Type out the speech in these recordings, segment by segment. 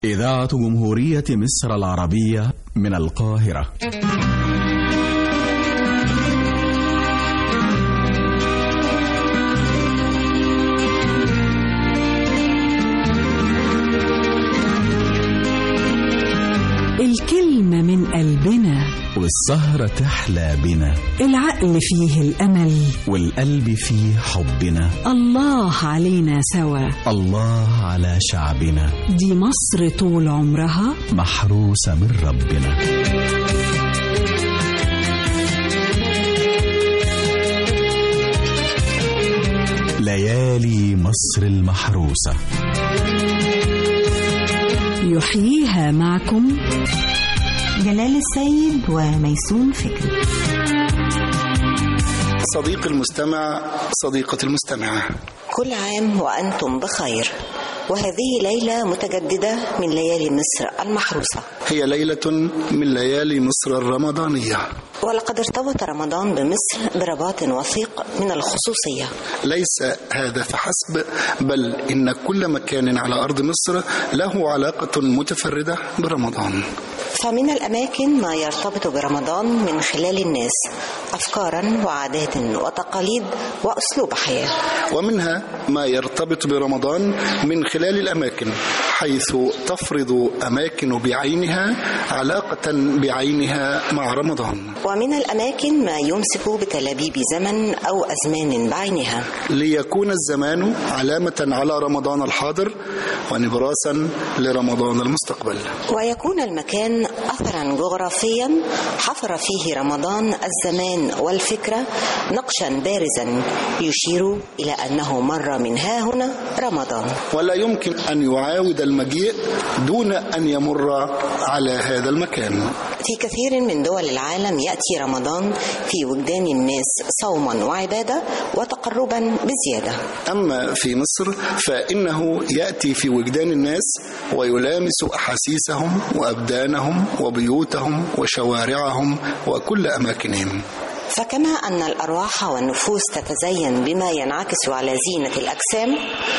إذاعة جمهورية مصر العربية من القاهرة الكلمة من قلبنا والسهرة تحلى بنا العقل فيه الأمل والقلب فيه حبنا الله علينا سوا الله على شعبنا دي مصر طول عمرها محروسة من ربنا ليالي مصر المحروسة يحييها معكم جلال السيد وميسون فكري صديق المستمع صديقة المستمعة كل عام وأنتم بخير وهذه ليلة متجددة من ليالي مصر المحروسة هي ليلة من ليالي مصر الرمضانية ولقد ارتبط رمضان بمصر برباط وثيق من الخصوصية ليس هذا فحسب بل إن كل مكان على أرض مصر له علاقة متفردة برمضان فمن الأماكن ما يرتبط برمضان من خلال الناس أفكارا وعادات وتقاليد وأسلوب حياة ومنها ما يرتبط برمضان من خلال الأماكن حيث تفرض أماكن بعينها علاقة بعينها مع رمضان ومن الأماكن ما يمسك بتلابيب زمن أو أزمان بعينها ليكون الزمان علامة على رمضان الحاضر ونبراسا لرمضان المستقبل ويكون المكان أثرا جغرافيا حفر فيه رمضان الزمان والفكرة نقشا بارزا يشير إلى أنه مر من ها هنا رمضان ولا يمكن أن يعاود المجيء دون أن يمر على هذا المكان في كثير من دول العالم يأتي رمضان في وجدان الناس صوما وعبادة وتقربا بزيادة أما في مصر فإنه يأتي في وجدان الناس ويلامس أحاسيسهم وأبدانهم وبيوتهم وشوارعهم وكل أماكنهم فكما أن الأرواح والنفوس تتزين بما ينعكس على زينة الأجسام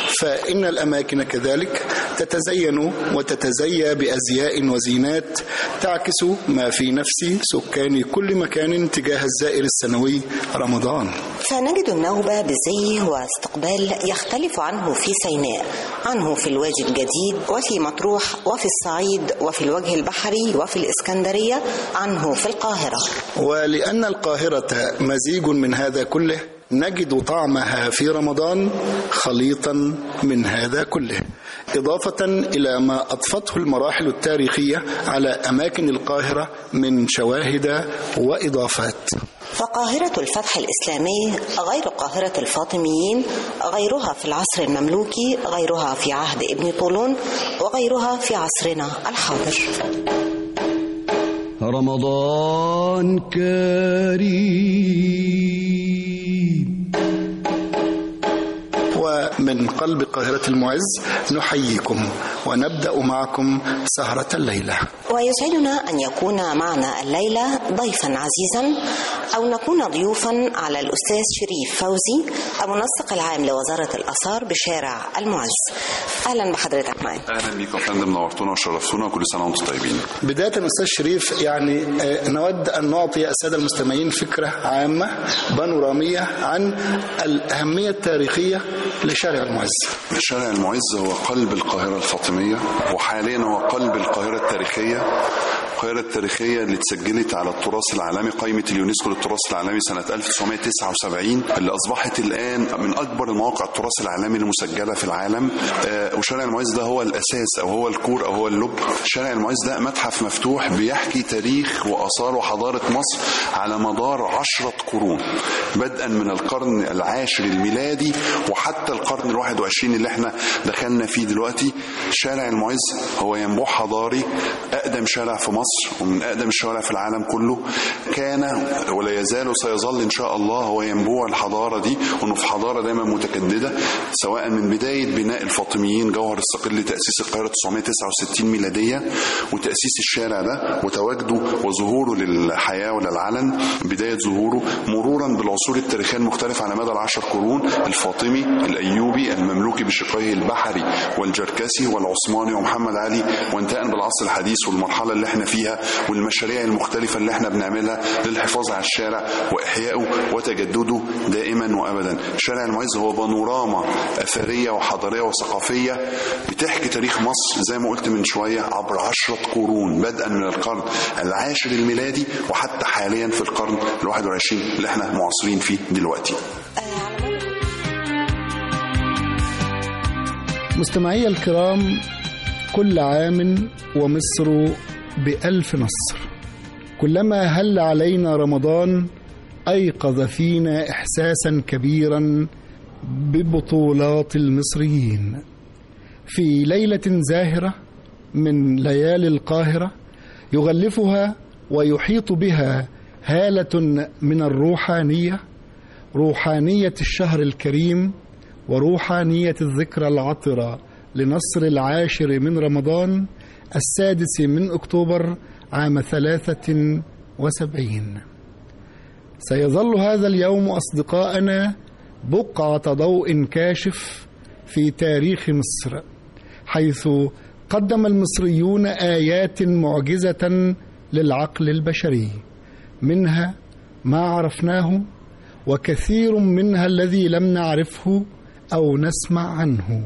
فإن الأماكن كذلك تتزين وتتزيى بأزياء وزينات تعكس ما في نفس سكان كل مكان تجاه الزائر السنوي رمضان فنجد النوبة بزي واستقبال يختلف عنه في سيناء عنه في الوادي الجديد وفي مطروح وفي الصعيد وفي الوجه البحري وفي الإسكندرية عنه في القاهرة ولأن القاهرة مزيج من هذا كله نجد طعمها في رمضان خليطا من هذا كله إضافة إلى ما أضفته المراحل التاريخية على أماكن القاهرة من شواهد وإضافات فقاهرة الفتح الإسلامي غير قاهرة الفاطميين غيرها في العصر المملوكي غيرها في عهد ابن طولون وغيرها في عصرنا الحاضر رمضان كريم ومن قلب قاهرة المعز نحييكم ونبدأ معكم سهرة الليلة ويسعدنا أن يكون معنا الليلة ضيفا عزيزا أو نكون ضيوفا على الأستاذ شريف فوزي المنسق العام لوزارة الآثار بشارع المعز أهلا بحضرتك معي اهلا بيكم يا فندم نورتونا وشرفتونا وكل سنه وانتم طيبين بداية أستاذ شريف يعني آه، نود أن نعطي السادة المستمعين فكرة عامة بانورامية عن الأهمية التاريخية لشارع المعز شارع المعز هو قلب القاهره الفاطميه وحاليا هو قلب القاهره التاريخيه القاهرة التاريخية اللي اتسجلت على التراث العالمي قائمة اليونسكو للتراث العالمي سنة 1979 اللي أصبحت الآن من أكبر المواقع التراث العالمي المسجلة في العالم آه، وشارع المعز ده هو الأساس أو هو الكور أو هو اللب شارع المعز ده متحف مفتوح بيحكي تاريخ وآثار وحضارة مصر على مدار عشرة قرون بدءا من القرن العاشر الميلادي وحتى القرن الواحد وعشرين اللي احنا دخلنا فيه دلوقتي شارع المعز هو ينبوع حضاري أقدم شارع في مصر مصر ومن أقدم الشوارع في العالم كله كان ولا يزال وسيظل إن شاء الله هو ينبوع الحضارة دي وأنه في حضارة دايما متجددة سواء من بداية بناء الفاطميين جوهر الصقر لتأسيس القاهرة 969 ميلادية وتأسيس الشارع ده وتواجده وظهوره للحياة وللعلن بداية ظهوره مرورا بالعصور التاريخية المختلفة على مدى العشر قرون الفاطمي الأيوبي المملوكي بشقيه البحري والجركسي والعثماني ومحمد علي وانتهاء بالعصر الحديث والمرحلة اللي احنا فيها والمشاريع المختلفة اللي احنا بنعملها للحفاظ على الشارع وإحيائه وتجدده دائما وأبدا شارع المعز هو بانوراما أثرية وحضارية وثقافية بتحكي تاريخ مصر زي ما قلت من شوية عبر عشرة قرون بدءا من القرن العاشر الميلادي وحتى حاليا في القرن الواحد والعشرين اللي احنا معاصرين فيه دلوقتي مستمعي الكرام كل عام ومصر بألف نصر كلما هل علينا رمضان أيقظ فينا إحساسا كبيرا ببطولات المصريين في ليلة زاهرة من ليالي القاهرة يغلفها ويحيط بها هالة من الروحانية روحانية الشهر الكريم وروحانية الذكرى العطرة لنصر العاشر من رمضان السادس من أكتوبر عام ثلاثة وسبعين سيظل هذا اليوم أصدقائنا بقعة ضوء كاشف في تاريخ مصر حيث قدم المصريون آيات معجزة للعقل البشري منها ما عرفناه وكثير منها الذي لم نعرفه أو نسمع عنه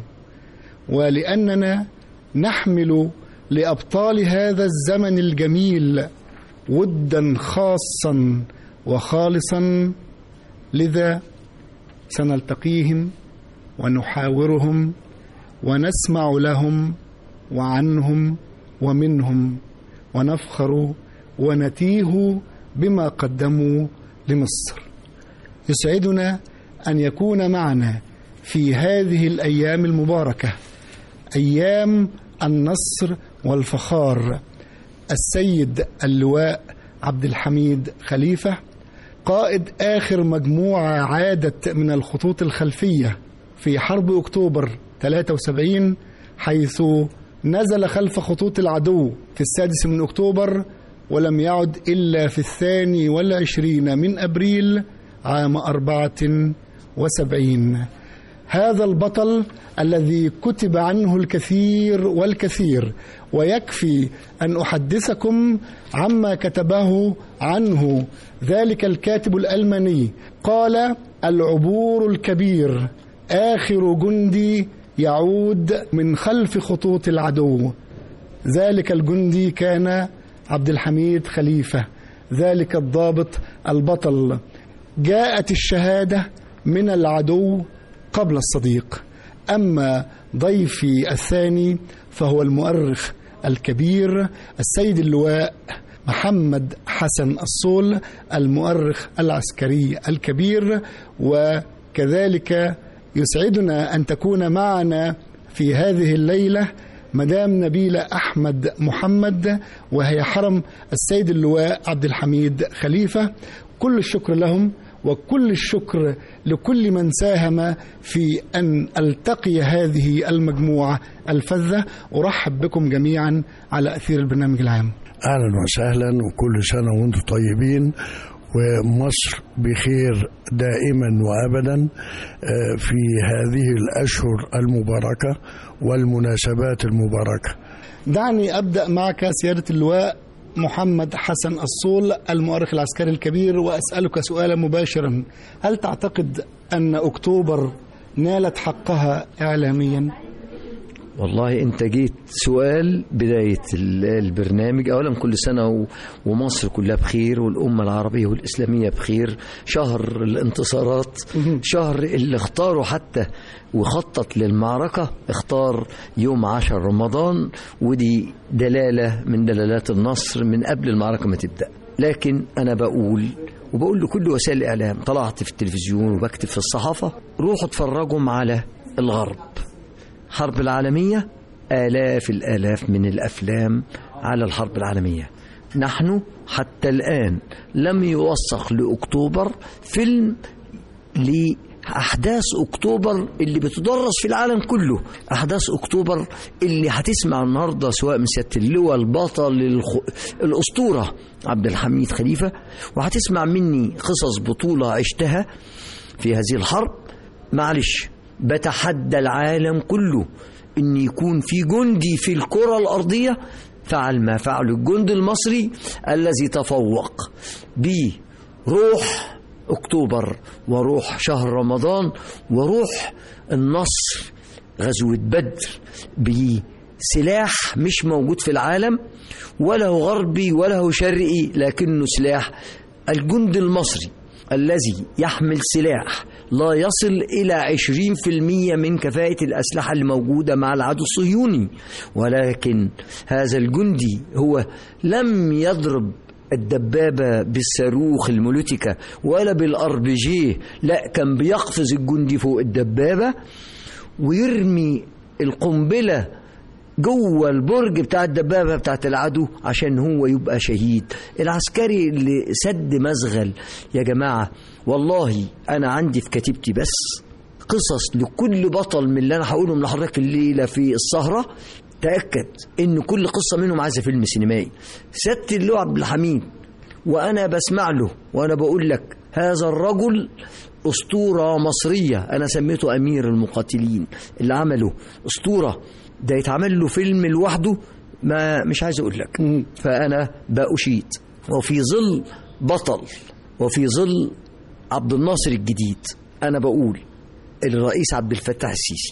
ولأننا نحمل لأبطال هذا الزمن الجميل ودا خاصا وخالصا لذا سنلتقيهم ونحاورهم ونسمع لهم وعنهم ومنهم ونفخر ونتيه بما قدموا لمصر يسعدنا ان يكون معنا في هذه الايام المباركه ايام النصر والفخار السيد اللواء عبد الحميد خليفه قائد اخر مجموعه عادت من الخطوط الخلفيه في حرب اكتوبر 73 حيث نزل خلف خطوط العدو في السادس من اكتوبر ولم يعد الا في الثاني والعشرين من ابريل عام أربعة وسبعين هذا البطل الذي كتب عنه الكثير والكثير ويكفي أن أحدثكم عما كتبه عنه ذلك الكاتب الألماني قال العبور الكبير آخر جندي يعود من خلف خطوط العدو ذلك الجندي كان عبد الحميد خليفة ذلك الضابط البطل جاءت الشهادة من العدو قبل الصديق أما ضيفي الثاني فهو المؤرخ الكبير السيد اللواء محمد حسن الصول المؤرخ العسكري الكبير وكذلك يسعدنا أن تكون معنا في هذه الليلة مدام نبيلة أحمد محمد وهي حرم السيد اللواء عبد الحميد خليفة كل الشكر لهم وكل الشكر لكل من ساهم في أن ألتقي هذه المجموعة الفذة أرحب بكم جميعا على أثير البرنامج العام اهلا وسهلا وكل سنه وانتم طيبين ومصر بخير دائما وابدا في هذه الاشهر المباركه والمناسبات المباركه. دعني ابدا معك سياده اللواء محمد حسن الصول المؤرخ العسكري الكبير واسالك سؤالا مباشرا هل تعتقد ان اكتوبر نالت حقها اعلاميا؟ والله انت جيت سؤال بداية البرنامج اولا كل سنة ومصر كلها بخير والامة العربية والاسلامية بخير شهر الانتصارات شهر اللي اختاروا حتى وخطط للمعركة اختار يوم عشر رمضان ودي دلالة من دلالات النصر من قبل المعركة ما تبدأ لكن انا بقول وبقول لكل وسائل الاعلام طلعت في التلفزيون وبكتب في الصحافة روحوا اتفرجوا على الغرب الحرب العالمية آلاف الآلاف من الأفلام على الحرب العالمية نحن حتى الآن لم يوثق لأكتوبر فيلم لأحداث أكتوبر اللي بتدرس في العالم كله أحداث أكتوبر اللي هتسمع النهاردة سواء من سيادة اللواء البطل الخ... الأسطورة عبد الحميد خليفة وهتسمع مني قصص بطولة عشتها في هذه الحرب معلش بتحدى العالم كله ان يكون في جندي في الكرة الأرضية فعل ما فعل الجند المصري الذي تفوق بروح أكتوبر وروح شهر رمضان وروح النصر غزوة بدر بسلاح مش موجود في العالم ولا هو غربي ولا هو شرقي لكنه سلاح الجند المصري الذي يحمل سلاح لا يصل إلى عشرين في المية من كفاءة الأسلحة الموجودة مع العدو الصهيوني ولكن هذا الجندي هو لم يضرب الدبابة بالصاروخ المولوتيكا ولا بالأربجيه لا كان بيقفز الجندي فوق الدبابة ويرمي القنبلة جوه البرج بتاع الدبابه بتاعت العدو عشان هو يبقى شهيد العسكري اللي سد مزغل يا جماعه والله انا عندي في كتيبتي بس قصص لكل بطل من اللي انا هقولهم لحضرتك الليله في السهره تاكد ان كل قصه منهم عايزه فيلم سينمائي سياده اللواء عبد الحميد وانا بسمع له وانا بقول لك هذا الرجل اسطوره مصريه انا سميته امير المقاتلين اللي عمله اسطوره ده يتعمل له فيلم لوحده ما مش عايز اقول لك فانا بأشيد وفي ظل بطل وفي ظل عبد الناصر الجديد انا بقول الرئيس عبد الفتاح السيسي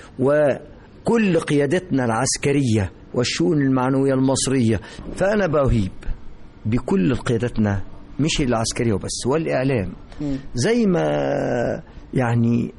وكل قيادتنا العسكريه والشؤون المعنويه المصريه فانا بأهيب بكل قيادتنا مش العسكريه وبس والاعلام زي ما يعني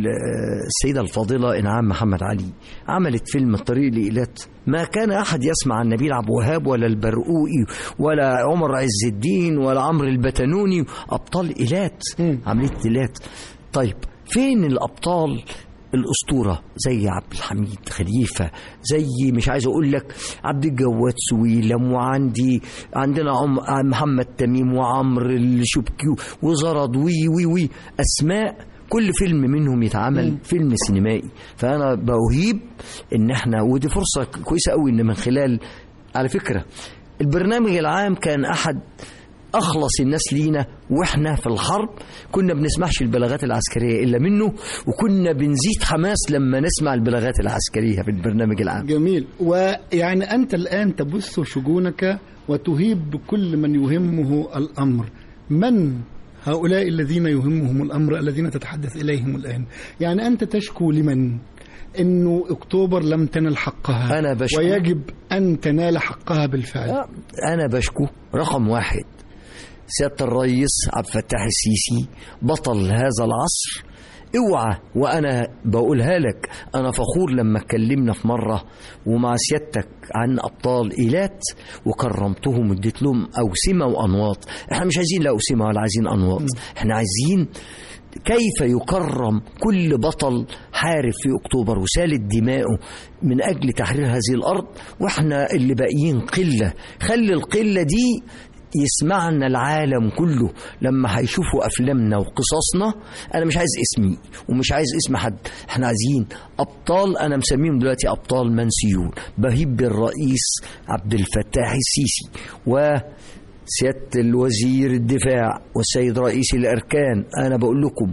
السيدة الفاضلة إنعام محمد علي عملت فيلم الطريق لإيلات ما كان أحد يسمع عن نبيل عبد الوهاب ولا البرقوقي ولا عمر عز الدين ولا عمرو البتنوني أبطال إيلات عملية إيلات طيب فين الأبطال الأسطورة زي عبد الحميد خليفة زي مش عايز أقول لك عبد الجواد سويلم وعندي عندنا عم محمد تميم وعمرو الشبكي وزرد وي وي وي أسماء كل فيلم منهم يتعمل فيلم سينمائي فأنا بأهيب إن إحنا ودي فرصة كويسة قوي إن من خلال على فكرة البرنامج العام كان أحد أخلص الناس لينا وإحنا في الحرب كنا بنسمعش البلاغات العسكرية إلا منه وكنا بنزيد حماس لما نسمع البلاغات العسكرية في البرنامج العام جميل ويعني أنت الآن تبث شجونك وتهيب بكل من يهمه الأمر من هؤلاء الذين يهمهم الأمر الذين تتحدث إليهم الآن يعني أنت تشكو لمن انه اكتوبر لم تنل حقها أنا بشكو ويجب ان تنال حقها بالفعل أنا بشكو رقم واحد سيادة الرئيس عبد الفتاح السيسي بطل هذا العصر اوعى وانا بقولها لك انا فخور لما اتكلمنا في مره ومع سيادتك عن ابطال ايلات وكرمتهم واديت لهم اوسمه وانواط احنا مش عايزين لا اوسمه ولا عايزين انواط احنا عايزين كيف يكرم كل بطل حارب في اكتوبر وسالت دماؤه من اجل تحرير هذه الارض واحنا اللي باقيين قله خلي القله دي يسمعنا العالم كله لما هيشوفوا افلامنا وقصصنا انا مش عايز اسمي ومش عايز اسم حد احنا عايزين ابطال انا مسميهم دلوقتي ابطال منسيون بهيب بالرئيس عبد الفتاح السيسي و سيادة الوزير الدفاع والسيد رئيس الأركان أنا بقول لكم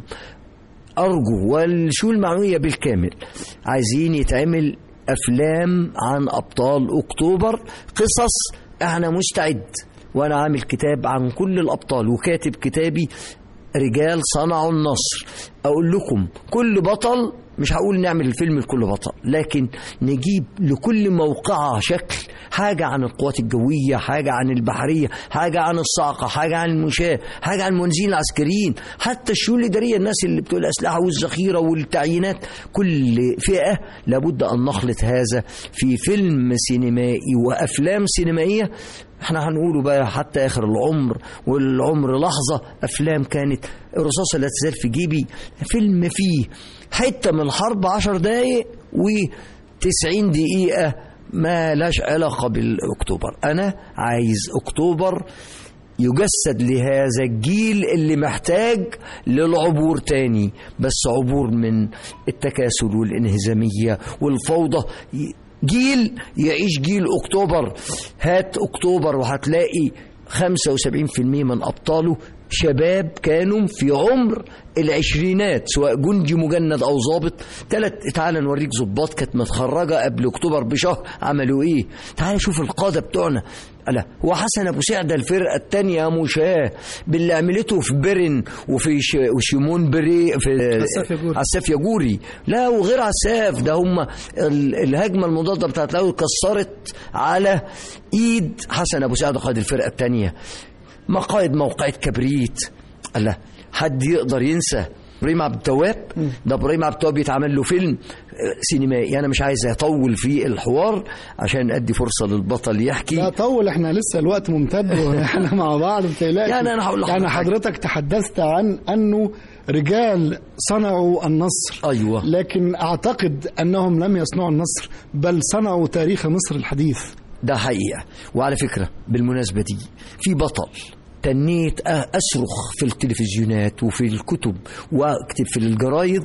أرجو والشؤون المعنوية بالكامل عايزين يتعمل أفلام عن أبطال أكتوبر قصص أنا مستعد وأنا عامل كتاب عن كل الأبطال وكاتب كتابي رجال صنعوا النصر أقول لكم كل بطل مش هقول نعمل الفيلم لكل بطل لكن نجيب لكل موقعة شكل حاجة عن القوات الجوية حاجة عن البحرية حاجة عن الصاعقة حاجة عن المشاة حاجة عن المنزلين العسكريين حتى الشؤون الإدارية الناس اللي بتقول الأسلحة والذخيرة والتعيينات كل فئة لابد أن نخلط هذا في فيلم سينمائي وأفلام سينمائية احنا هنقوله بقى حتى اخر العمر والعمر لحظه افلام كانت الرصاصه لا تزال في جيبي فيلم فيه حته من الحرب عشر دقايق و90 دقيقه ما لاش علاقة بالأكتوبر أنا عايز أكتوبر يجسد لهذا الجيل اللي محتاج للعبور تاني بس عبور من التكاسل والانهزامية والفوضى جيل يعيش جيل أكتوبر هات أكتوبر وهتلاقي 75% من أبطاله شباب كانوا في عمر العشرينات سواء جندي مجند او ضابط تلت تعال نوريك ضباط كانت متخرجه قبل اكتوبر بشهر عملوا ايه تعال شوف القاده بتوعنا لا هو حسن ابو سعده الفرقه الثانيه مشاه باللي عملته في برن وفي ش... وشيمون بري في عساف يجوري. عساف يجوري لا وغير عساف ده هم ال... الهجمه المضاده بتاعت الاول كسرت على ايد حسن ابو سعده قائد الفرقه الثانيه مقايد موقعة كبريت الله حد يقدر ينسى ابراهيم عبد التواب ده ابراهيم عبد التواب يتعمل له فيلم آه، سينمائي انا مش عايز اطول في الحوار عشان ادي فرصه للبطل يحكي لا طول احنا لسه الوقت ممتد واحنا مع بعض ما تقلقش يعني أنا هقول لحضرتك يعني حاجة. حضرتك تحدثت عن انه رجال صنعوا النصر ايوه لكن اعتقد انهم لم يصنعوا النصر بل صنعوا تاريخ مصر الحديث ده حقيقة وعلى فكرة بالمناسبة دي في بطل تنيت أ- أصرخ في التلفزيونات وفي الكتب واكتب في الجرايد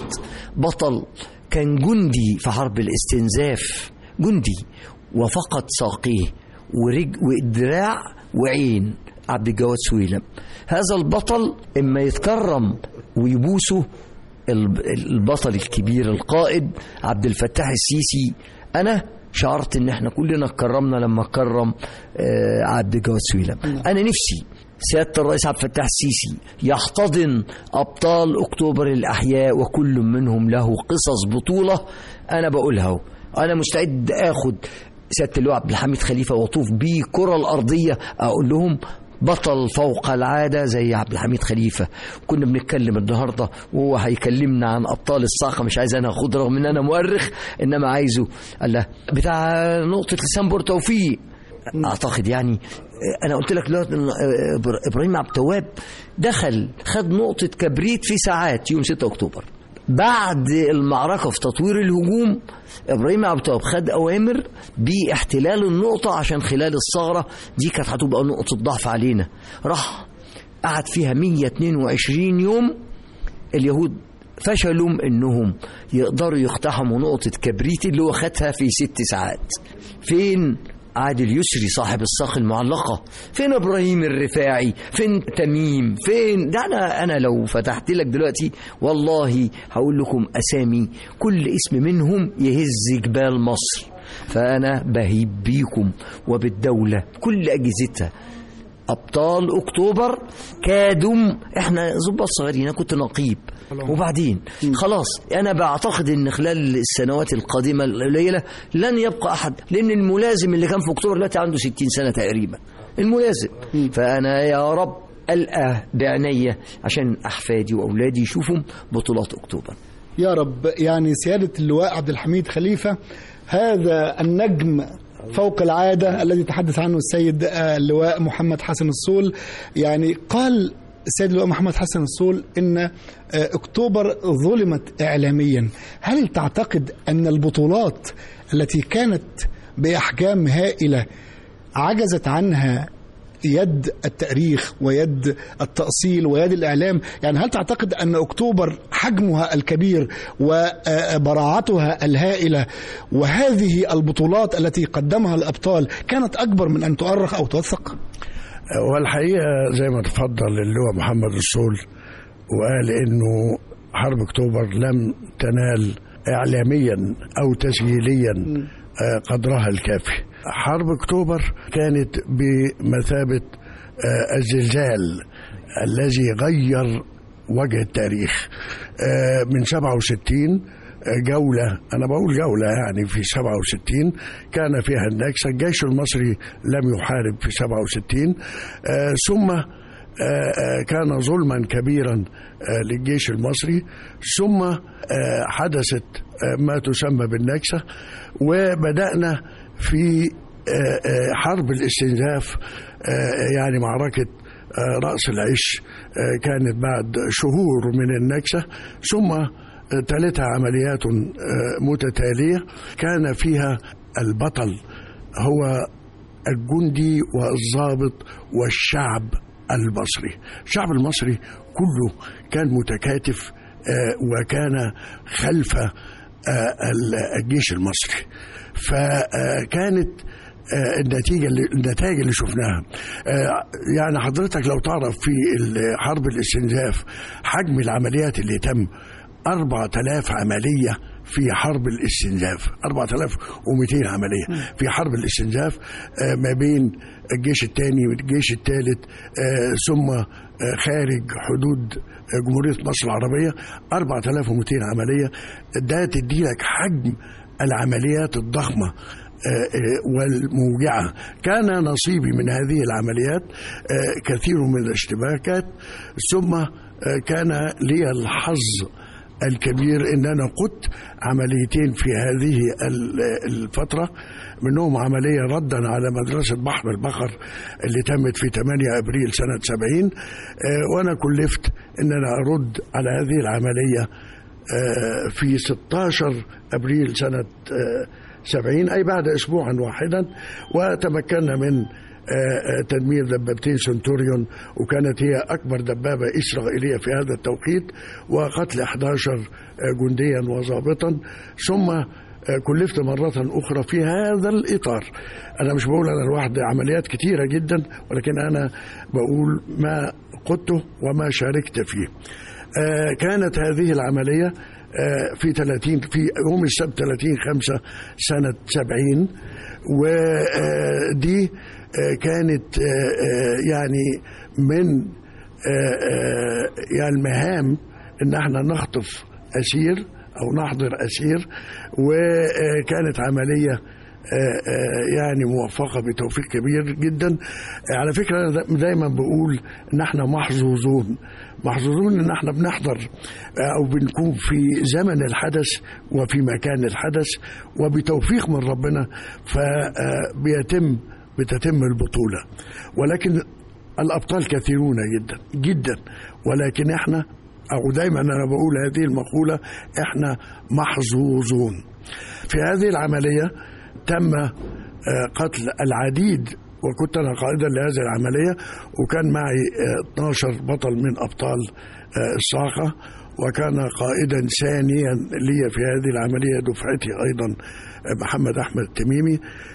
بطل كان جندي في حرب الاستنزاف جندي وفقد ساقيه ورج ودراع وعين عبد الجواد سويلم هذا البطل اما يتكرم ويبوسه الب- البطل الكبير القائد عبد الفتاح السيسي انا شعرت ان احنا كلنا اتكرمنا لما اتكرم آه، عبد الجواد سويلم انا نفسي سيادة الرئيس عبد الفتاح السيسي يحتضن أبطال أكتوبر الأحياء وكل منهم له قصص بطولة أنا بقولها أهو. أنا مستعد آخد سيادة اللواء عبد الحميد خليفة وأطوف بيه كرة الأرضية أقول لهم بطل فوق العادة زي عبد الحميد خليفة كنا بنتكلم النهاردة وهو هيكلمنا عن أبطال الصاعقة مش عايز أنا أخد رغم إن أنا مؤرخ إنما عايزه الله بتاع نقطة لسان بورتوفيق اعتقد يعني انا قلت لك دلوقتي إن ابراهيم عبد التواب دخل خد نقطه كبريت في ساعات يوم 6 اكتوبر بعد المعركه في تطوير الهجوم ابراهيم عبد التواب خد اوامر باحتلال النقطه عشان خلال الثغره دي كانت هتبقى نقطه ضعف علينا راح قعد فيها 122 يوم اليهود فشلوا انهم يقدروا يقتحموا نقطة كبريت اللي هو خدها في ست ساعات فين عادل يسري صاحب الساق المعلقة فين ابراهيم الرفاعي فين تميم فين ده انا انا لو فتحت لك دلوقتي والله هقول لكم اسامي كل اسم منهم يهز جبال مصر فانا بهيب بيكم وبالدولة كل اجهزتها ابطال اكتوبر كادوا احنا ظباط صغيرين انا كنت نقيب وبعدين خلاص انا بعتقد ان خلال السنوات القادمه القليله لن يبقى احد لان الملازم اللي كان في اكتوبر دلوقتي عنده 60 سنه تقريبا الملازم فانا يا رب القى بعينيا عشان احفادي واولادي يشوفوا بطولات اكتوبر يا رب يعني سيادة اللواء عبد الحميد خليفة هذا النجم فوق العادة الذي تحدث عنه السيد آه، اللواء محمد حسن الصول يعني قال السيد اللواء محمد حسن الصول ان آه، اكتوبر ظلمت اعلاميا هل تعتقد ان البطولات التي كانت باحجام هائله عجزت عنها يد التاريخ ويد التأصيل ويد الإعلام يعني هل تعتقد أن أكتوبر حجمها الكبير وبراعتها الهائلة وهذه البطولات التي قدمها الأبطال كانت أكبر من أن تؤرخ أو توثق والحقيقة زي ما تفضل اللواء محمد الصول وقال انه حرب اكتوبر لم تنال اعلاميا او تسجيليا آه، قدرها الكافي حرب اكتوبر كانت بمثابة آه، الزلزال الذي غير وجه التاريخ آه، من 67 جولة أنا بقول جولة يعني في 67 كان فيها النكسة الجيش المصري لم يحارب في 67 آه، ثم آه، آه، كان ظلما كبيرا آه، للجيش المصري ثم آه، حدثت آه، ما تسمى بالنكسة وبدأنا في آه، آه، حرب الاستنزاف آه، يعني معركة آه، رأس العش آه، كانت بعد شهور من النكسة ثم تلتها عمليات آه، متتالية كان فيها البطل هو الجندي والضابط والشعب المصري الشعب المصري كله كان متكاتف آه، وكان خلف آه، ال- الجيش المصري فكانت آه، النتيجة اللي النتائج اللي شفناها آه، يعني حضرتك لو تعرف في ال- حرب الاستنزاف حجم العمليات اللي تم 4000 عملية في حرب الاستنزاف 4200 عملية في حرب الاستنزاف آه، ما بين الجيش الثاني والجيش الثالث آه، ثم آه، خارج حدود آه، جمهورية مصر العربية 4200 عملية ده تدي لك حجم العمليات الضخمة آه، آه، والموجعة كان نصيبي من هذه العمليات آه، كثير من الاشتباكات ثم آه، كان لي الحظ الكبير ان انا قدت عمليتين في هذه ال- الفتره منهم عمليه ردا على مدرسه بحر البقر اللي تمت في 8 ابريل سنه 70 آه، وانا كلفت ان انا ارد على هذه العمليه آه، في 16 ابريل سنه آه، 70 اي بعد اسبوعا واحدا وتمكنا من آه، آه، تدمير دبابتين سنتوريون وكانت هي اكبر دبابه اسرائيليه في هذا التوقيت وقتل 11 آه، جنديا وضابطا ثم آه، كلفت مرة أخرى في هذا الإطار أنا مش بقول أنا لوحدي عمليات كتيرة جدا ولكن أنا بقول ما قدته وما شاركت فيه آه، كانت هذه العملية آه، في 30 في يوم السبت 30 5 سنة 70 ودي كانت آه، آه، يعني من آه، آه، يعني المهام ان احنا نخطف اسير او نحضر اسير وكانت عمليه آه، آه، يعني موفقه بتوفيق كبير جدا آه، على فكره انا دا- دايما بقول ان احنا محظوظون محظوظون ان احنا بنحضر آه، او بنكون في زمن الحدث وفي مكان الحدث وبتوفيق من ربنا فبيتم بتتم البطوله ولكن الابطال كثيرون جدا جدا ولكن احنا او دايما انا بقول هذه المقوله احنا محظوظون في هذه العمليه تم آه، قتل العديد وكنت انا قائدا لهذه العمليه وكان معي آه، 12 بطل من ابطال آه، الصاعقه وكان قائدا ثانيا لي في هذه العمليه دفعتي ايضا آه، محمد احمد التميمي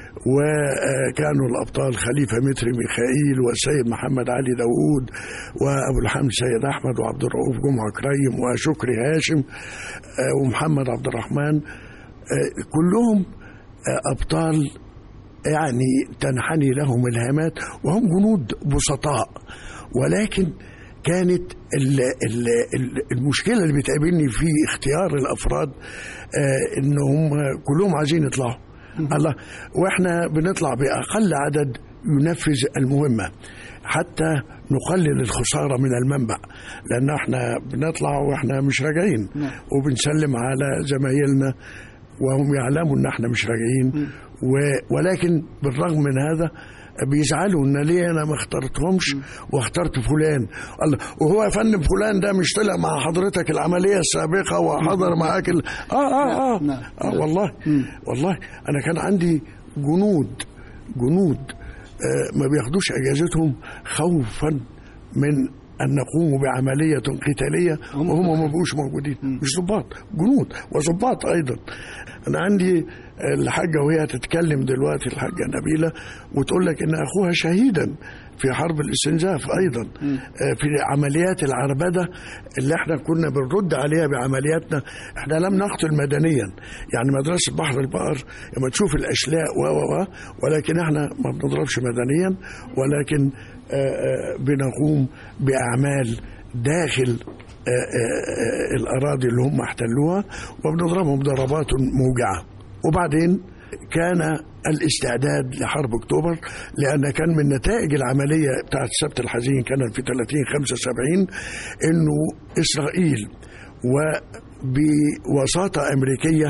وكانوا الابطال خليفه متري ميخائيل والسيد محمد علي داوود وابو الحمد سيد احمد وعبد الرؤوف جمعه كريم وشكري هاشم آه، ومحمد عبد الرحمن آه، كلهم آه، ابطال يعني تنحني لهم الهامات وهم جنود بسطاء ولكن كانت ال ال ال المشكله اللي بتقابلني في اختيار الافراد آه ان هم كلهم عايزين يطلعوا الله واحنا بنطلع باقل عدد ينفذ المهمه حتى نقلل الخساره من المنبع لان احنا بنطلع واحنا مش راجعين وبنسلم على زمايلنا وهم يعلموا ان احنا مش راجعين و- ولكن بالرغم من هذا بيزعلوا ان ليه انا ما اخترتهمش واخترت فلان الله وهو يا فندم فلان ده مش طلع مع حضرتك العمليه السابقه وحضر معاك ال... اه اه اه, نعم. آه والله والله انا كان عندي جنود جنود آه ما بياخدوش اجازتهم خوفا من ان نقوم بعمليه قتاليه وهم ما بقوش موجودين مش ضباط جنود وضباط ايضا انا عندي الحاجه وهي تتكلم دلوقتي الحاجه نبيله وتقول لك ان اخوها شهيدا في حرب الاستنزاف ايضا آه، في عمليات العربده اللي احنا كنا بنرد عليها بعملياتنا احنا لم نقتل مدنيا يعني مدرسه بحر البقر لما تشوف الاشلاء و و و ولكن احنا ما بنضربش مدنيا ولكن آه، آه، بنقوم باعمال داخل آه، آه، آه، الاراضي اللي هم احتلوها وبنضربهم ضربات موجعه وبعدين كان الاستعداد لحرب اكتوبر لان كان من نتائج العمليه بتاعت السبت الحزين كانت في 30 75 انه اسرائيل وبوساطه امريكيه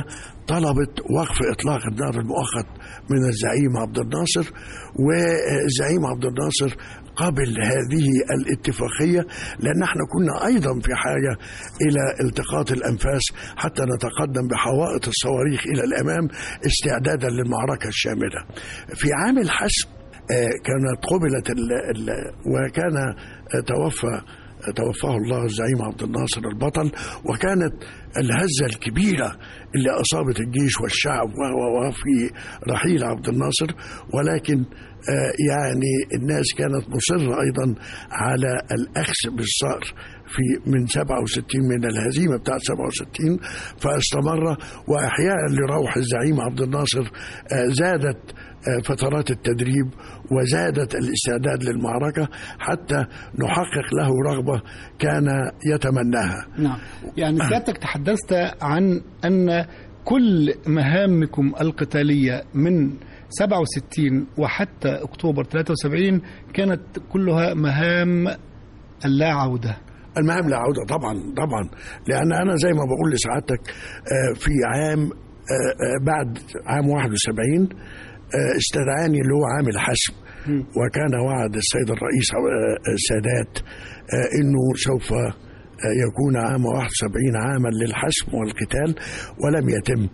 طلبت وقف اطلاق النار المؤقت من الزعيم عبد الناصر والزعيم عبد الناصر قبل هذه الاتفاقية لأن احنا كنا أيضا في حاجة إلى التقاط الأنفاس حتى نتقدم بحوائط الصواريخ إلى الأمام استعدادا للمعركة الشاملة في عام الحسم آه، كانت قبلت ال ال وكان آه، توفى توفاه الله الزعيم عبد الناصر البطل وكانت الهزة الكبيرة اللي أصابت الجيش والشعب و- و- وفي رحيل عبد الناصر ولكن آه، يعني الناس كانت مصرة أيضا على الأخذ بالصقر في من 67 من الهزيمة بتاعت 67 فاستمر وأحياء لروح الزعيم عبد الناصر آه، زادت آه، فترات التدريب وزادت الاستعداد للمعركة حتى نحقق له رغبة كان يتمناها نعم يعني سيادتك تحدثت عن أن كل مهامكم القتالية من 67 وحتى أكتوبر 73 كانت كلها مهام اللا عودة المهام لا عودة طبعا طبعا لأن أنا زي ما بقول لسعادتك آه، في عام آه، آه، بعد عام 71 آه، استدعاني اللي هو عام الحسم وكان وعد السيد الرئيس آه، السادات آه، انه سوف آه، يكون عام 71 عاما للحسم والقتال ولم يتم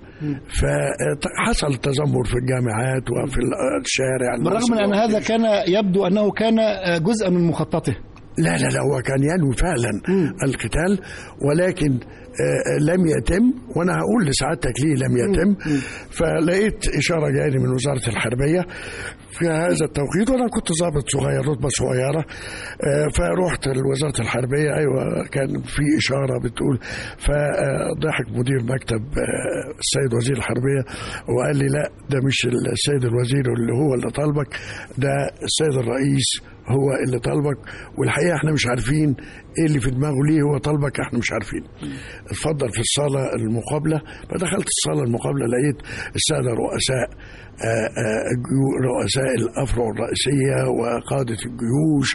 فحصل تذمر في الجامعات وفي الشارع بالرغم من أن هذا كان يبدو أنه كان جزءا من مخططه لا لا لا هو كان ينوي فعلا القتال ولكن آه، لم يتم وانا هقول لسعادتك ليه لم يتم فلقيت اشاره جايه من وزاره الحربيه في هذا التوقيت وانا كنت ضابط صغير رتبه صغيره آه، فروحت لوزاره الحربيه ايوه كان في اشاره بتقول فضحك مدير مكتب آه، السيد وزير الحربيه وقال لي لا ده مش السيد الوزير اللي هو اللي طالبك ده السيد الرئيس هو اللي طالبك والحقيقه احنا مش عارفين ايه اللي في دماغه ليه هو طالبك احنا مش عارفين اتفضل في الصاله المقابله فدخلت الصاله المقابله لقيت الساده رؤساء آه، آه، الجيو- رؤساء الافرع الرئيسيه وقاده الجيوش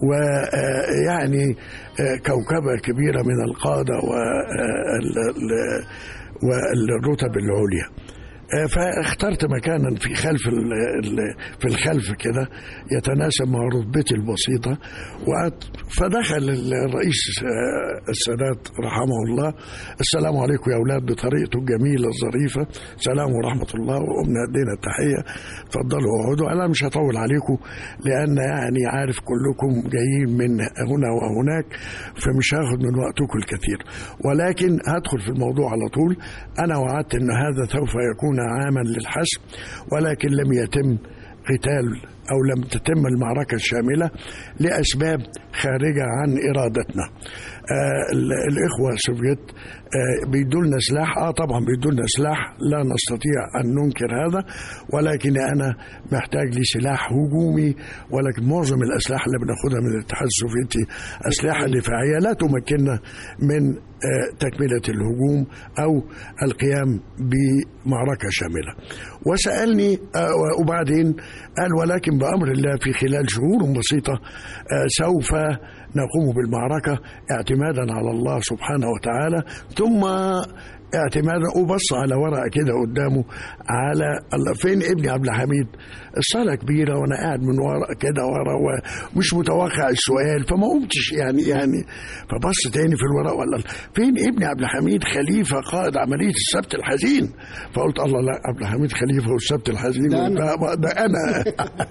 ويعني كوكبه كبيره من القاده وال- ال- والرتب العليا آه، فاخترت مكانا في خلف ال ال في الخلف كده يتناسب مع رتبتي البسيطة وقعدت فدخل الرئيس آه، السادات رحمه الله السلام عليكم يا أولاد بطريقته الجميلة الظريفة سلام ورحمة الله وقمنا ادينا التحية اتفضلوا اقعدوا أنا مش هطول عليكم لأن يعني عارف كلكم جايين من هنا وهناك فمش هاخد من وقتكم الكثير ولكن هدخل في الموضوع على طول أنا وعدت أن هذا سوف يكون عاما للحسم ولكن لم يتم قتال أو لم تتم المعركة الشاملة لأسباب خارجة عن إرادتنا آه ال- الإخوة السوفيت آه بيدوا لنا سلاح آه طبعا بيدوا لنا سلاح لا نستطيع أن ننكر هذا ولكن أنا محتاج لسلاح هجومي ولكن معظم الأسلحة اللي بناخدها من الاتحاد السوفيتي أسلحة دفاعية لا تمكننا من آه، تكملة الهجوم أو القيام بمعركة شاملة وسألني آه، وبعدين قال ولكن بأمر الله في خلال شهور بسيطة آه، سوف نقوم بالمعركة اعتمادا على الله سبحانه وتعالى ثم اعتمادا وبص على ورقه كده قدامه على الله فين ابني عبد الحميد الصاله كبيره وانا قاعد من ورا كده ورا ومش متوقع السؤال فما قمتش يعني يعني فبص تاني في الورق ولا فين ابني عبد الحميد خليفه قائد عمليه السبت الحزين فقلت الله لا عبد الحميد خليفه والسبت الحزين ده أنا. ده, ده انا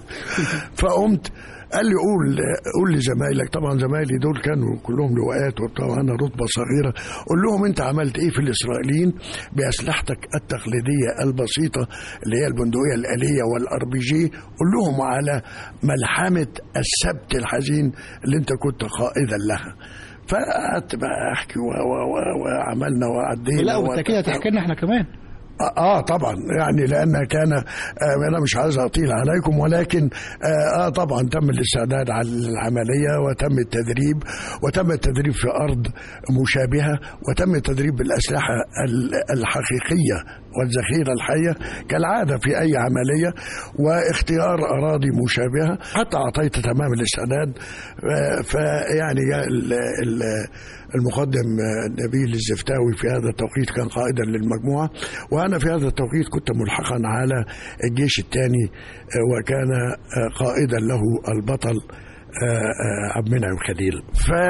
فقمت قال لي قول قول لزمايلك طبعا زمايلي دول كانوا كلهم لواءات وبتاع وانا رتبه صغيره قول لهم انت عملت ايه في الاسرائيليين باسلحتك التقليديه البسيطه اللي هي البندقيه الاليه والار بي جي قول لهم على ملحمه السبت الحزين اللي انت كنت قائدا لها فقعدت بقى احكي و- و- و- وعملنا وعدينا لا وت- وبالتاكيد هتحكي لنا احنا كمان آه, اه طبعا يعني لان كان آه انا مش عايز اطيل عليكم ولكن آه, اه طبعا تم الاستعداد على العمليه وتم التدريب وتم التدريب في ارض مشابهه وتم التدريب بالاسلحه ال- الحقيقيه والذخيرة الحية كالعادة في أي عملية واختيار أراضي مشابهة حتى أعطيت تمام الاستعداد آه، فيعني جاء ال- ال- المقدم آه، نبيل الزفتاوي في هذا التوقيت كان قائدا للمجموعة وأنا في هذا التوقيت كنت ملحقا على الجيش الثاني آه، وكان آه، قائدا له البطل آه، آه، عبد المنعم خليل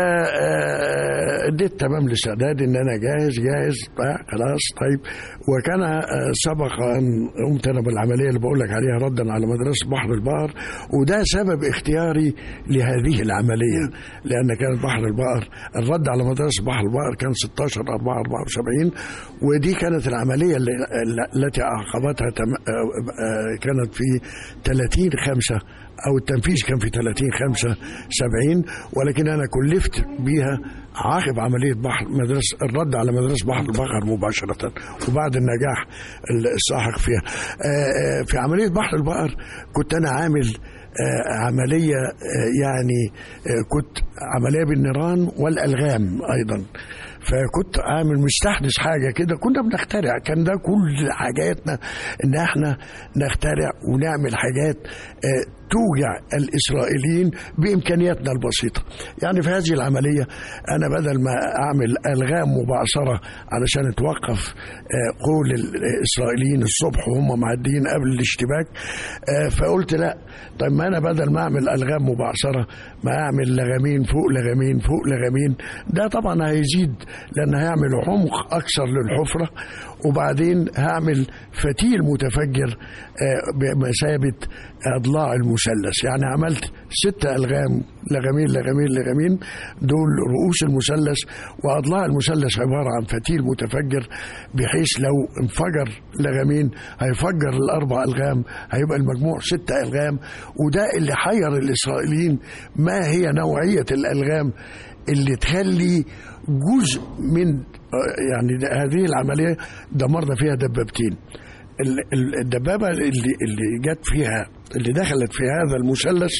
فاديت تمام الاستعداد ان انا جاهز جاهز آه، خلاص طيب وكان آه، سبق ان قمت انا بالعمليه اللي بقول لك عليها ردا على مدرسه بحر البقر وده سبب اختياري لهذه العمليه لان كانت بحر البقر الرد على مدرسه بحر البقر كان 16 4 74 ودي كانت العمليه اللي التي عقبتها تم- آه، آه، كانت في 30 5 او التنفيذ كان في 30 5 70 ولكن انا كلفت بيها عقب عمليه بحر مدرسه الرد على مدرسه بحر البقر مباشره وبعد النجاح الساحق فيها آه، آه، في عمليه بحر البقر كنت انا عامل آه، عمليه آه، يعني آه، كنت عمليه بالنيران والالغام ايضا فكنت عامل مستحدث حاجه كده كنا بنخترع كان ده كل حاجاتنا ان احنا نخترع ونعمل حاجات آه، توجع الاسرائيليين بامكانياتنا البسيطه يعني في هذه العمليه انا بدل ما اعمل الغام مبعثره علشان توقف آه، قول الاسرائيليين الصبح وهم معديين قبل الاشتباك آه، فقلت لا طيب ما انا بدل ما اعمل الغام مبعثره ما اعمل لغمين فوق لغمين فوق لغمين ده طبعا هيزيد لان هيعمل عمق اكثر للحفره وبعدين هعمل فتيل متفجر آه، بمثابه اضلاع المثلث يعني عملت ستة الغام لغمين لغمين لغمين دول رؤوس المثلث واضلاع المثلث عباره عن فتيل متفجر بحيث لو انفجر لغمين هيفجر الاربع الغام هيبقى المجموع ستة الغام وده اللي حير الاسرائيليين ما هي نوعيه الالغام اللي تخلي جزء من آه، يعني هذه العمليه دمرنا فيها دبابتين ال- ال- الدبابه اللي اللي جت فيها اللي دخلت في هذا المثلث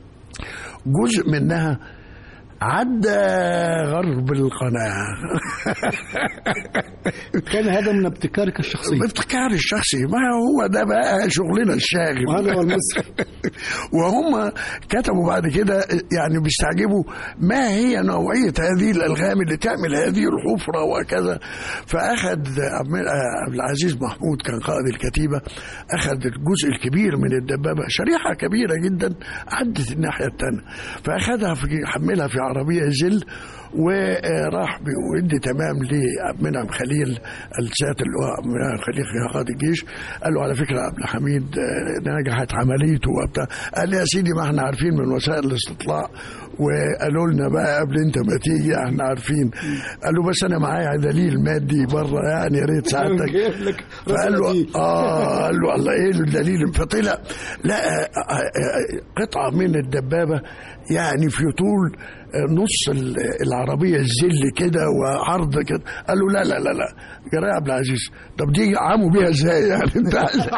جزء منها عدى غرب القناه كان هذا من ابتكارك الشخصي ابتكار الشخصي ما هو ده بقى شغلنا الشاغل وهذا هو المصري وهم كتبوا بعد كده يعني بيستعجبوا ما هي نوعية هذه الألغام اللي تعمل هذه الحفرة وكذا فأخذ عبد عبد العزيز محمود كان قائد الكتيبة أخذ الجزء الكبير من الدبابة شريحة كبيرة جدا عدت الناحية الثانية فأخذها في حملها في عربية زل وراح بيودي تمام لعبد المنعم خليل السيادة اللواء عبد المنعم خليل قائد الجيش قال له على فكرة عبد الحميد آه، نجحت عمليته وبتاع قال لي يا سيدي ما احنا عارفين من وسائل الاستطلاع وقالوا لنا بقى قبل انت ما تيجي احنا عارفين قال له بس انا معايا دليل مادي بره يعني يا ريت سعادتك جايب لك فقال له رسالة دي. اه قال له الله ايه الدليل فطلع لا آه، آه، آه، قطعه من الدبابه يعني في طول آه، نص ال- العربيه الزل كده وعرض كده قال له لا لا لا لا جرايه عبد العزيز طب دي عموا بيها ازاي يعني انت عايز-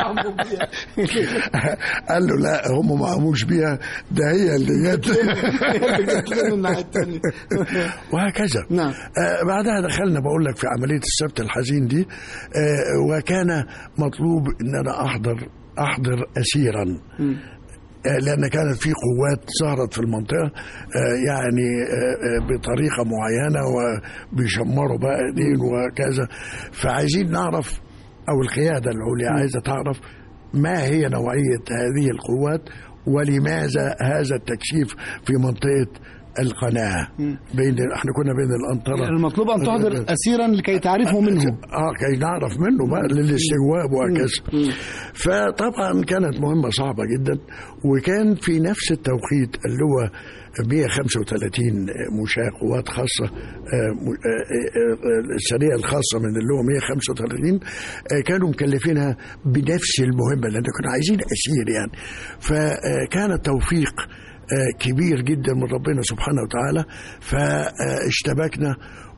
قال له لا هم ما عموش بيها ده هي اللي جت من الناحية التانية. وهكذا نعم. آه بعدها دخلنا بقول لك في عمليه السبت الحزين دي آه وكان مطلوب ان انا احضر احضر اسيرا آه، لان كانت في قوات ظهرت في المنطقه آه، يعني آه، آه، بطريقه معينه وبيشمروا بقى ايدين وكذا فعايزين نعرف او القياده العليا عايزه تعرف ما هي نوعيه هذه القوات ولماذا هذا التكشيف في منطقه القناه بين احنا كنا بين الانطره المطلوب أن تحضر أسيرا لكي تعرفه منه اه كي نعرف منه بقى للاستجواب وهكذا فطبعا كانت مهمه صعبه جدا وكان في نفس التوقيت اللي هو 135 مشاة قوات خاصة آه، م- آه، آه، السرية الخاصة من اللي هو 135 آه، كانوا مكلفينها بنفس المهمة لأن كانوا عايزين أسير يعني فكان التوفيق آه، كبير جدا من ربنا سبحانه وتعالى فاشتبكنا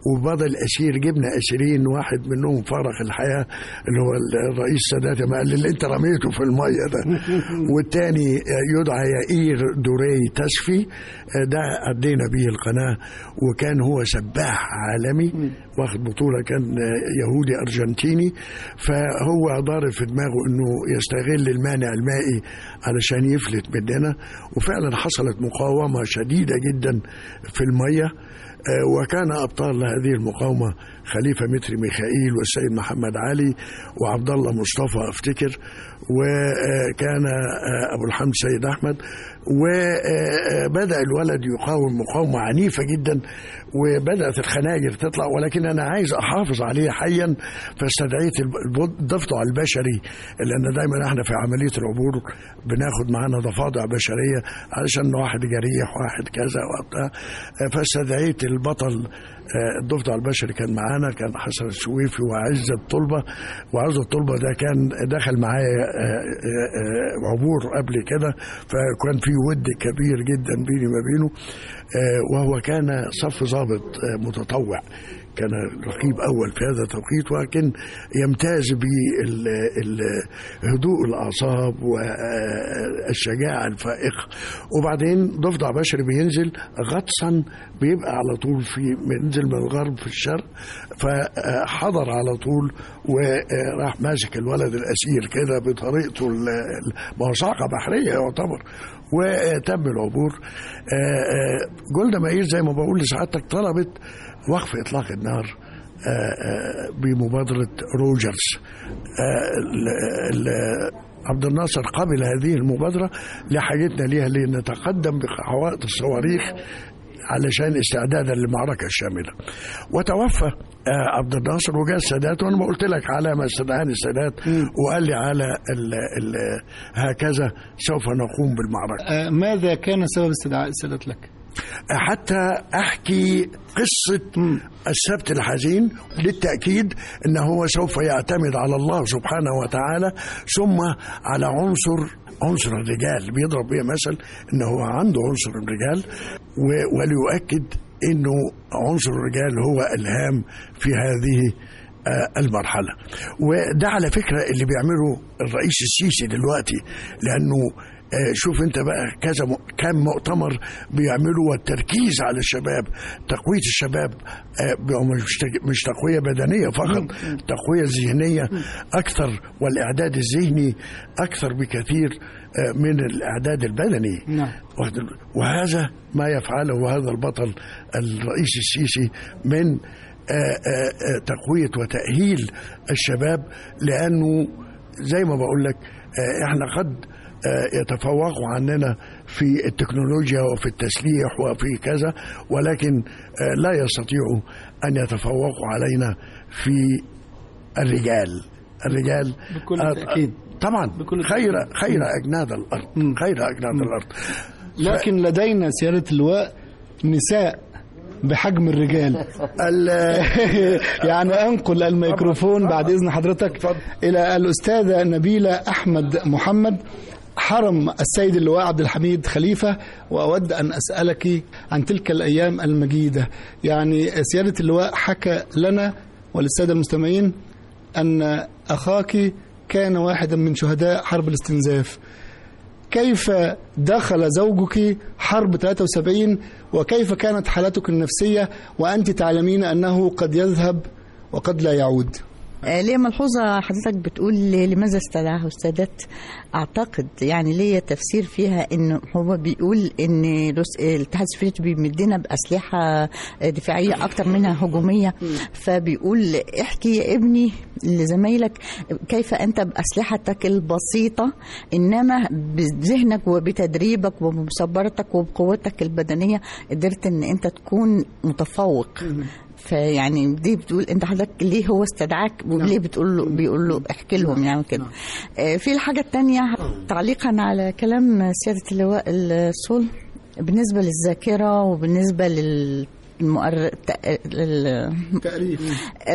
وبعض الاسير جبنا اسيرين واحد منهم فارق الحياه اللي هو الرئيس سادات ما قال اللي انت رميته في الميه ده والتاني يدعى يائير دوري تسفي ده عدينا به القناه وكان هو سباح عالمي واخد بطوله كان يهودي ارجنتيني فهو ضارب في دماغه انه يستغل المانع المائي علشان يفلت مننا وفعلا حصلت مقاومه شديده جدا في الميه آه، وكان ابطال هذه المقاومه خليفه متري ميخائيل والسيد محمد علي وعبد الله مصطفى افتكر وكان آه، ابو الحمد سيد احمد وبدا الولد يقاوم مقاومه عنيفه جدا وبدات الخناجر تطلع ولكن انا عايز احافظ عليه حيا فاستدعيت الب- الضفدع البشري لان دايما احنا في عمليه العبور بناخد معانا ضفادع بشريه علشان واحد جريح واحد كذا وبتاع فاستدعيت البطل آه، الضفدع البشري كان معانا كان حسن السويفي وعز الطلبه وعز الطلبه ده كان دخل معايا آه، آه، آه، عبور قبل كده فكان في ود كبير جدا بيني وما بينه آه، وهو كان صف ضابط آه، متطوع كان رقيب اول في هذا التوقيت ولكن يمتاز بهدوء الاعصاب والشجاعه الفائقه وبعدين ضفدع بشري بينزل غطسا بيبقى على طول في بينزل من الغرب في الشرق فحضر على طول وراح ماسك الولد الاسير كده بطريقته ال- ال- ما هو صاعقه بحريه يعتبر وتم العبور آه، آه، جولدا مائير زي ما بقول لسعادتك طلبت وقف اطلاق النار آه، آه، بمبادره روجرز آه، ال- ال- عبد الناصر قبل هذه المبادره لحاجتنا ليها لنتقدم بحوائط الصواريخ علشان استعدادا للمعركه الشامله وتوفى آه، عبد الناصر وجاء السادات وانا ما قلت لك على ما استدعاني السادات وقال لي على ال ال هكذا سوف نقوم بالمعركه آه، ماذا كان سبب استدعاء السادات لك؟ حتى احكي قصه السبت الحزين للتاكيد ان هو سوف يعتمد على الله سبحانه وتعالى ثم على عنصر عنصر الرجال بيضرب بيه مثل ان هو عنده عنصر الرجال و- وليؤكد انه عنصر الرجال هو الهام في هذه آه، المرحلة وده على فكرة اللي بيعمله الرئيس السيسي دلوقتي لأنه آه، شوف انت بقى كذا م- كم مؤتمر بيعملوا والتركيز على الشباب تقويه الشباب آه، بقوا مش تق- مش تقويه بدنيه فقط تقويه ذهنيه اكثر والاعداد الذهني اكثر بكثير آه، من الاعداد البدني نعم واخد ال- وهذا ما يفعله هذا البطل الرئيس السيسي من آه، آه، آه، تقوية وتأهيل الشباب لأنه زي ما بقول لك آه، احنا قد آه، يتفوقوا عننا في التكنولوجيا وفي التسليح وفي كذا ولكن آه، لا يستطيعوا أن يتفوقوا علينا في الرجال الرجال بكل آه، تأكيد. طبعا بكل خير خير أجناد الأرض خير أجناد الأرض لكن لدينا سيادة اللواء نساء بحجم الرجال يعني انقل الميكروفون بعد اذن حضرتك الى الاستاذه نبيله احمد محمد حرم السيد اللواء عبد الحميد خليفه واود ان اسالك عن تلك الايام المجيده يعني سياده اللواء حكى لنا وللساده المستمعين ان اخاك كان واحدا من شهداء حرب الاستنزاف كيف دخل زوجك حرب 73 وكيف كانت حالتك النفسية وأنت تعلمين أنه قد يذهب وقد لا يعود آه، ليه ملحوظة حضرتك بتقول ليه- لماذا استدعاه السادات أعتقد يعني ليا تفسير فيها إنه هو بيقول إن روس- الاتحاد السوفيتي بيمدنا بأسلحة دفاعية أكتر منها هجومية فبيقول احكي يا ابني لزمايلك كيف أنت بأسلحتك البسيطة إنما بذهنك وبتدريبك وبمصبرتك وبقوتك البدنية قدرت إن أنت تكون متفوق فيعني دي بتقول انت حضرتك ليه هو استدعاك وليه بتقول له بيقول له احكي لهم يعني كده آه، في الحاجه الثانيه تعليقا على كلام سياده اللواء الصول بالنسبه للذاكره وبالنسبه لل المؤر... الت- لل... آه،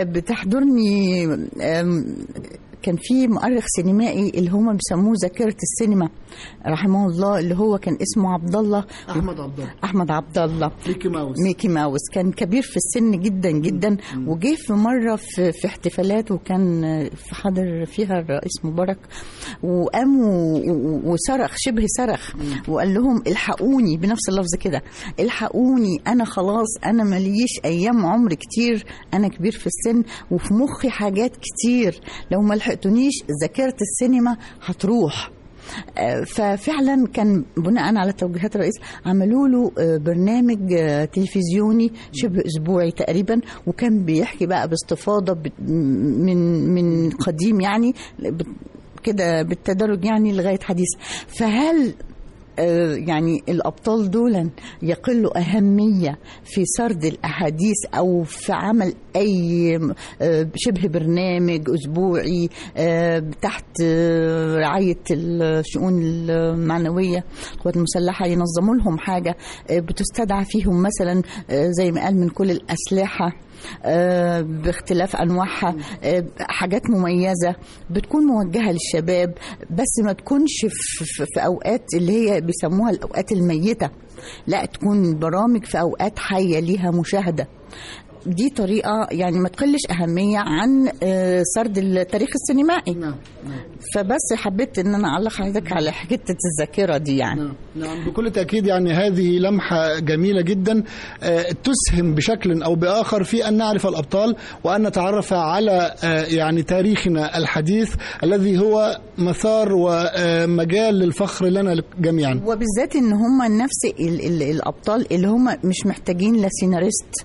بتحضرني آم، كان في مؤرخ سينمائي اللي هم بيسموه ذاكره السينما رحمه الله اللي هو كان اسمه عبد الله احمد عبد الله احمد عبد الله ميكي ماوس ميكي ماوس كان كبير في السن جدا جدا وجه في مره في, في احتفالات وكان في حضر فيها الرئيس مبارك وقام و- و- وصرخ شبه صرخ وقال لهم الحقوني بنفس اللفظ كده الحقوني انا خلاص انا ماليش ايام عمر كتير انا كبير في السن وفي مخي حاجات كتير لو ما لحقتونيش ذاكره السينما هتروح آه، ففعلا كان بناء على توجيهات الرئيس عملوا له آه، برنامج آه، تلفزيوني شبه اسبوعي تقريبا وكان بيحكي بقى باستفاضه بت- من من قديم يعني بت- كده بالتدرج يعني لغايه حديث فهل آه، يعني الأبطال دول يقلوا أهمية في سرد الأحاديث أو في عمل أي آه، شبه برنامج أسبوعي آه، تحت آه، رعاية الشؤون المعنوية القوات المسلحة ينظموا لهم حاجة آه، بتستدعى فيهم مثلا آه، زي ما قال من كل الأسلحة آه، باختلاف انواعها آه، حاجات مميزه بتكون موجهه للشباب بس ما تكونش في, في, في اوقات اللي هي بيسموها الاوقات الميته لا تكون برامج في اوقات حيه ليها مشاهده دي طريقه يعني ما تقلش اهميه عن آه، سرد التاريخ السينمائي فبس حبيت ان انا اعلق حضرتك على حته الذاكره دي يعني نعم بكل تأكيد يعني هذه لمحة جميلة جدا آه، تسهم بشكل أو بآخر في أن نعرف الأبطال وأن نتعرف على آه، يعني تاريخنا الحديث الذي هو مسار ومجال للفخر لنا جميعا وبالذات ان هم نفس ال ال الابطال اللي هم مش محتاجين لا سيناريست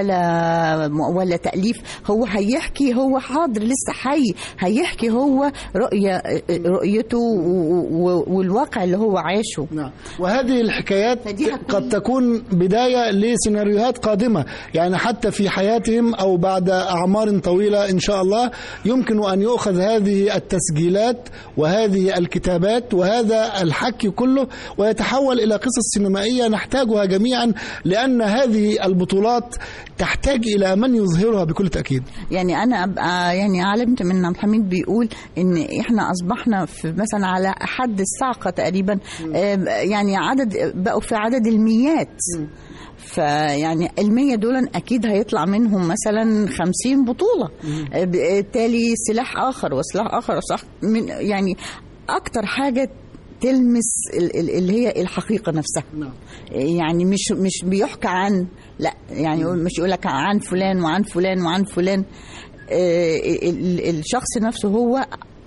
ولا ولا تاليف هو هيحكي هو حاضر لسه حي هيحكي هو رؤيه رؤيته و- و- والواقع اللي هو عاشه نعم وهذه الحكايات قد تكون بداية لسيناريوهات قادمة يعني حتى في حياتهم أو بعد أعمار طويلة إن شاء الله يمكن أن يؤخذ هذه التسجيلات وهذه الكتابات وهذا الحكي كله ويتحول إلى قصص سينمائية نحتاجها جميعا لأن هذه البطولات تحتاج إلى من يظهرها بكل تأكيد يعني انا ابقى يعني علمت من عبد الحميد بيقول ان احنا اصبحنا في مثلا على حد الصاعقه تقريبا آه، يعني عدد بقوا في عدد الميات فيعني المية دول أكيد هيطلع منهم مثلا خمسين بطولة آه، بالتالي سلاح آخر وسلاح آخر وسلاح من يعني أكتر حاجة تلمس ال- ال- اللي هي الحقيقة نفسها يعني مش مش بيحكى عن لا يعني يقول- مش يقول لك عن فلان وعن فلان وعن فلان آه، ال- ال- الشخص نفسه هو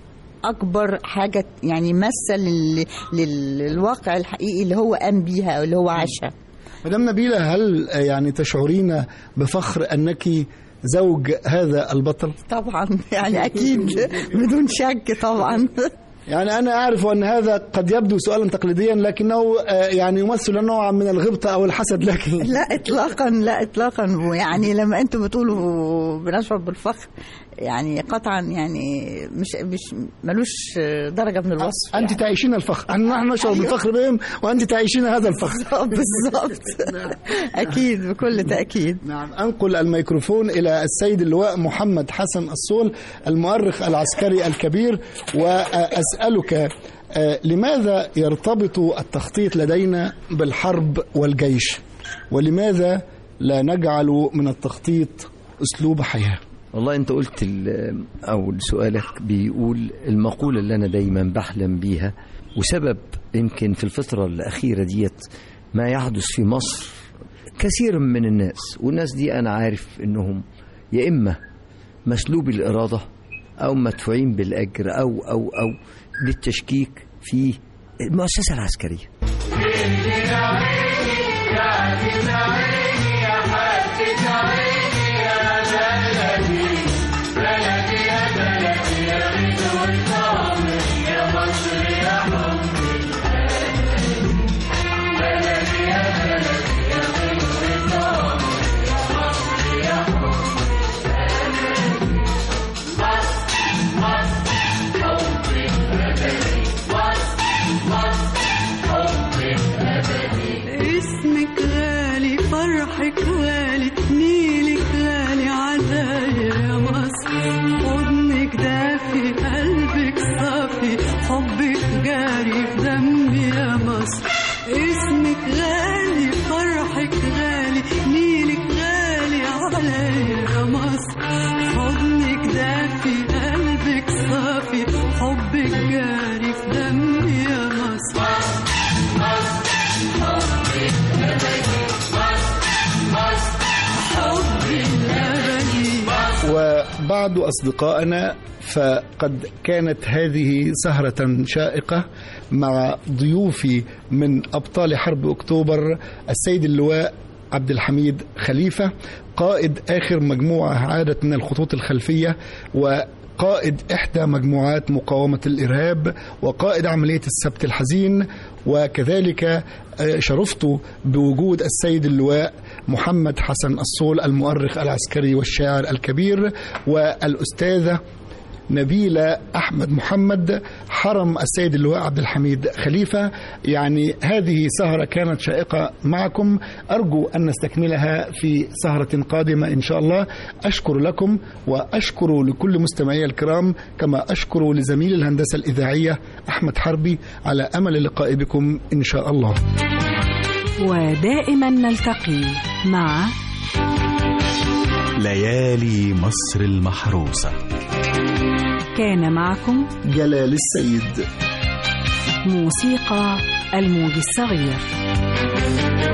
اكبر حاجه يعني مثل لل- لل- للواقع الحقيقي اللي هو قام بيها او اللي هو عاشها مدام نبيلة هل يعني تشعرين بفخر أنك زوج هذا البطل؟ طبعا يعني اكيد بدون شك طبعا يعني أنا أعرف أن هذا قد يبدو سؤالا تقليديا لكنه آه، يعني يمثل نوعا من الغبطة أو الحسد لك لا اطلاقا لا اطلاقا ويعني لما انتم بتقولوا بنشعر بالفخر يعني قطعا يعني مش مش ملوش درجه من الوصف أنت تعيشين الفخر نحن نشعر بالفخر بهم وأنت تعيشين هذا الفخر بالضبط اكيد بكل تاكيد نعم أنقل الميكروفون إلى السيد اللواء محمد حسن الصول المؤرخ العسكري الكبير وأسألك آه، لماذا يرتبط التخطيط لدينا بالحرب والجيش ولماذا لا نجعل من التخطيط أسلوب حياة والله انت قلت ال- او سؤالك بيقول المقولة اللي انا دايما بحلم بيها وسبب يمكن في الفترة الأخيرة ديت ما يحدث في مصر كثير من الناس والناس دي أنا عارف إنهم يا إما مسلوبي الإرادة أو مدفوعين بالأجر أو أو أو للتشكيك في المؤسسة العسكرية اسمك غالي في اسمك غالي فرحك غالي نيلك غالي عليا يا مصر حضنك دافي قلبك صافي حبك جاري في دمي يا مصر حبي الأبدي وبعض أصدقائنا فقد كانت هذه سهرة شائقة مع ضيوفي من أبطال حرب أكتوبر السيد اللواء عبد الحميد خليفة قائد آخر مجموعة عادت من الخطوط الخلفية وقائد إحدى مجموعات مقاومة الإرهاب وقائد عملية السبت الحزين وكذلك آه، شرفت بوجود السيد اللواء محمد حسن الصول المؤرخ العسكري والشاعر الكبير والأستاذة نبيلة أحمد محمد حرم السيد اللواء عبد الحميد خليفة يعني هذه سهرة كانت شائقة معكم أرجو أن نستكملها في سهرة قادمة إن شاء الله أشكر لكم وأشكر لكل مستمعي الكرام كما أشكر لزميل الهندسة الإذاعية أحمد حربي على أمل لقاء بكم إن شاء الله ودائما نلتقي مع ليالي مصر المحروسة كان معكم جلال السيد موسيقى الموج الصغير